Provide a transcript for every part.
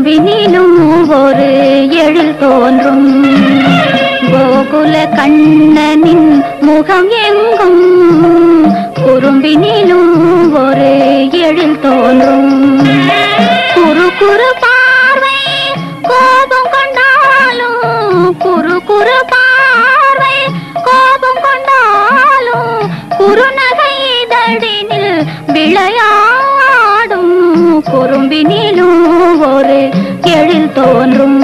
குறும்பினிலும் ஒரு எழில் தோன்றும் கோகுல கண்ணனின் முகம் எங்கும் குறும்பினிலும் ஒரு எழில் தோன்றும் குறு குறு பார்வை கோபம் கொண்டாலும் குறு குறு பார்வை கோபம் கொண்டாலும் குறுநகை இதழினில் விளையாடும் குறும்பினிலும் ஒரு எழில் தோன்றும்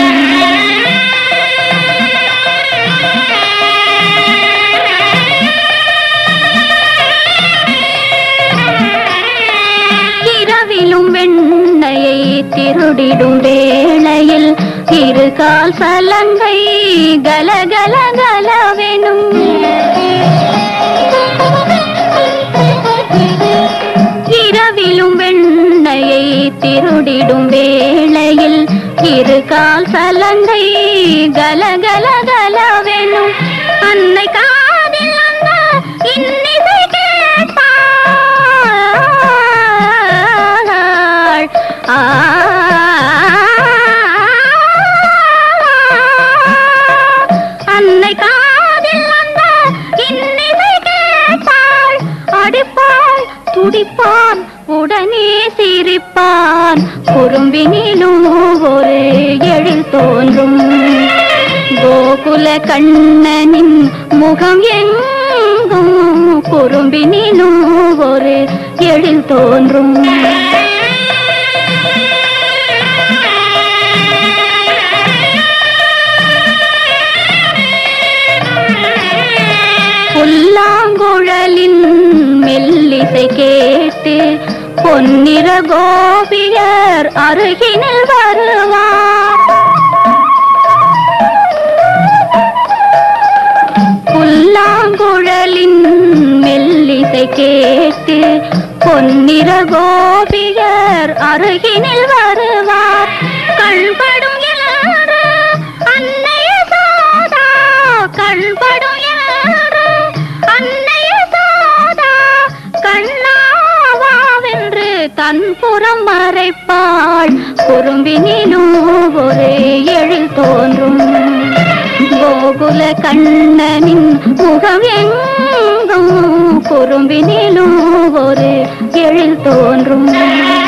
இரவிலும் வெண்ணையை திருடிடும் வேளையில் இருகால் சலங்கை கலகல கலவெனும் இரவிலும் வெண்ணையை திருடிடும் வேளையில் இருகால் சலங்கை கலகல கலவெனும் அன்னை காதில் அந்த இன்னிசை கேட்பாள் ஆ அன்னை காதில் அந்த இன்னிசை கேட்பாள் அடிப்பாள் துடிப்பான் உடனே சிரிப்பான் குறும்பினிலும் ஒரு எழில் தோன்றும் கோகுல கண்ணனின் முகம் எங்கும் குறும்பினிலும் ஒரு எழில் தோன்றும் புல்லாங்குழலின் மெல்லிசை கேட்டு பொன்னிற கோபியர் அருகினில் வருவார் புல்லாங்குழலின் மெல்லிசை கேட்டு பொன்னிற கோபியர் அருகினில் வருவார் கண்படும் யாரு அன்னைய சோதா கண்படும் யாரு அன்னைய சோதா கண்ணாவாவென்று தன் புறம் மறைப்பாள் குறும்பினிலும் ஒரு எழில் தோன்றும் கோகுல கண்ணனின் முகம் எங்கும் குறும்பினிலும் ஒரு எழில் தோன்றும்